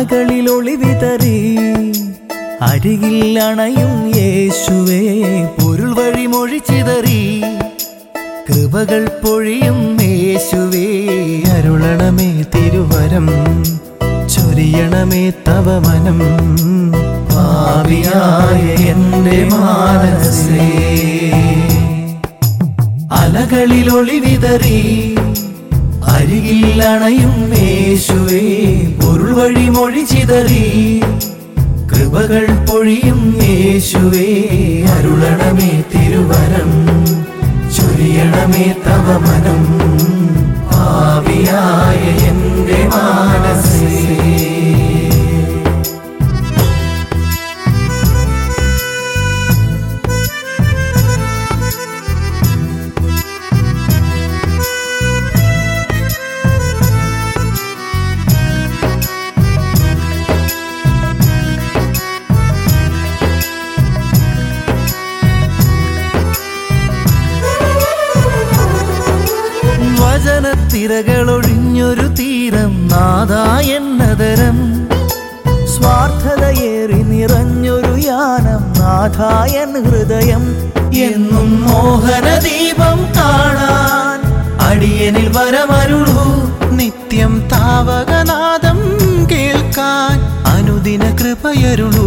അലകളിൽ ഒളിവിതറി അരികിൽ അണയും യേശുവേ പൊരുൾ വഴി മൊഴി ചിതറി കൃപകൾ പൊഴിയും യേശുവേ അരുളണമേ തിരുവരം ചൊരിയണമേ തവ മനം ഭാവിയായ എന്റെ മാനസേ അലകളിൽ ഒളിവിതറി അരികിൽ അണയും യേശുവേ പൊരുൾ വഴി മൊഴി ചിതറി കൃപകൾ പൊഴിയും യേശുവേ അരുളണമേ തിരുവരം ചൊരിയണമേ തവ മനം ഭാവിയായ എന്റെ മാനസേ വചനത്തിരകളൊഴിഞ്ഞൊരു തീരം നാദാ എന്നതരം സ്വാർത്ഥതയേറി നിറഞ്ഞൊരു യാനം നാഥായൻ ഹൃദയം എന്നും മോഹനദീപം കാണാൻ അടിയനിൽ വരമരുളൂ നിത്യം താവകനാദം കേൾക്കാൻ അനുദിന കൃപയരുളൂ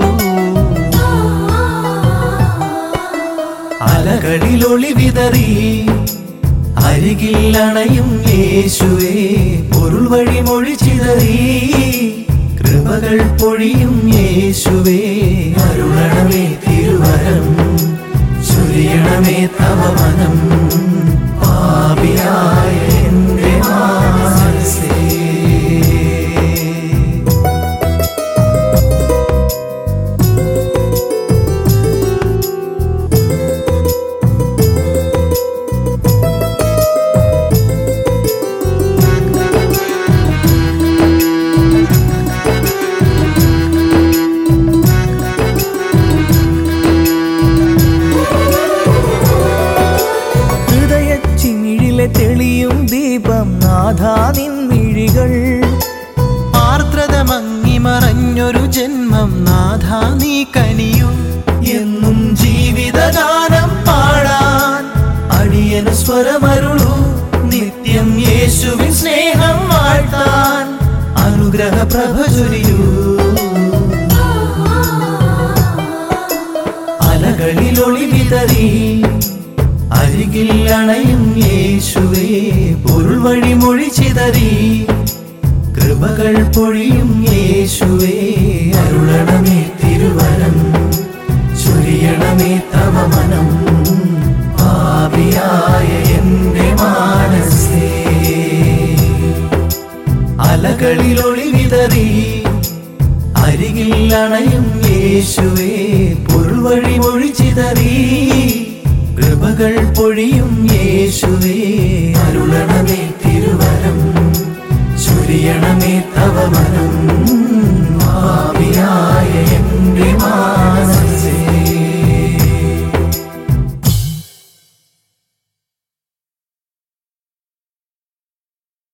അലകളിൽ ഒളിവിതറി അരികിൽ അണയും യേശുവേ പൊരുൾ വഴി മൊഴി ചിതറി കൃപകൾ പൊഴിയും യേശുവേ അരുളണമേ തിരുവരം ചൊരിയണമേ തവ മനം പാപിയായ എന്റെ മാനസേ ഹൃദയ ചിമിഴിലെ തെളിയും ദീപം നാഥാ നിൻമിഴികൾ ആർദ്രത മങ്ങി മറഞ്ഞൊരു ജന്മം നാഥ നീ കനിയൂ എന്നും ജീവിതഗാനം പാടാൻ അടിയനു സ്വരമരുളൂ നിത്യം യേശുവിൻ സ്നേഹം വാഴ്ത്താൻ അനുഗ്രഹ പ്രഭ ചൊരിയൂ അലകളിൽ ഒളിവിതറി അരികിൽ അണയും യേശുവേ പൊരുൾ വഴി മൊഴി ചിതറി കൃപകൾ പൊഴിയും യേശുവേ അരുളണമേ തിരുവരം ചൊരിയണമേ തവ മനം പാപിയായ എന്റെ മാനസേ അലകളിൽ ഒളിവിതറി അരികിൽ അണയും യേശുവേ പൊരുൾ വഴി മൊഴി ചിതറി കൃപകൾ പൊഴിയും യേശുവേ അരുളണമേ തിരുവരം ചൊരിയണമേ തവ മനം ഭാവിയായ എന്റെ മാനസ